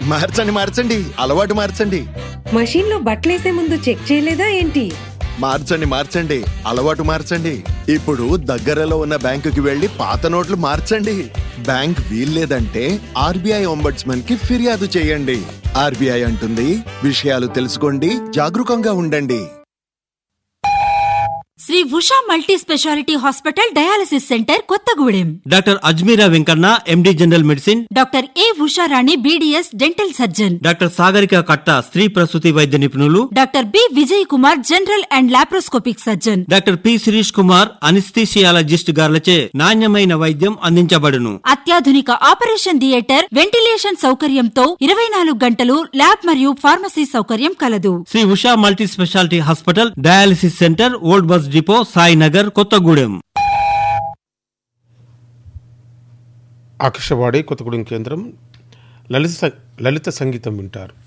మార్చండి మార్చండి అలవాటు మార్చండి మషీన్ లో బట్టలేసే ముందు చెక్ చేయలేదా ఏంటి మార్చండి మార్చండి అలవాటు మార్చండి ఇప్పుడు దగ్గరలో ఉన్న బ్యాంకుకి వెళ్లి పాత నోట్లు మార్చండి బ్యాంక్ వీల్లేదంటే ఆర్బీఐ ఒంబడ్స్మన్ కి ఫిర్యాదు చేయండి ఆర్బీఐ అంటుంది విషయాలు తెలుసుకోండి జాగరూకంగా ఉండండి Shri Usha multi speciality hospital dialysis centre Kothagudem doctor Ajmeera Venkanna MD general medicine doctor A Usharani BDS dental surgeon doctor Sagarika Katta స్త్రీ ప్రసూతి వైద్య నిపుణులు doctor B Vijay Kumar general and laparoscopic surgeon doctor P Shirish Kumar anaesthesiologist గార్లచే నాణ్యమైన వైద్యం అందించబడును అత్యాధునిక ఆపరేషన్ థియేటర్ వెంటిలేషన్ సౌకర్యంతో ఇరవై నాలుగు గంటలు ల్యాబ్ మరియు ఫార్మసీ సౌకర్యం కలదు Shri Usha multi speciality hospital dialysis centre old bus depot Sainagar Kothagudem Akashvani Kothagudem కేంద్రం లలిత స- లలిత సంగీతం వింటారు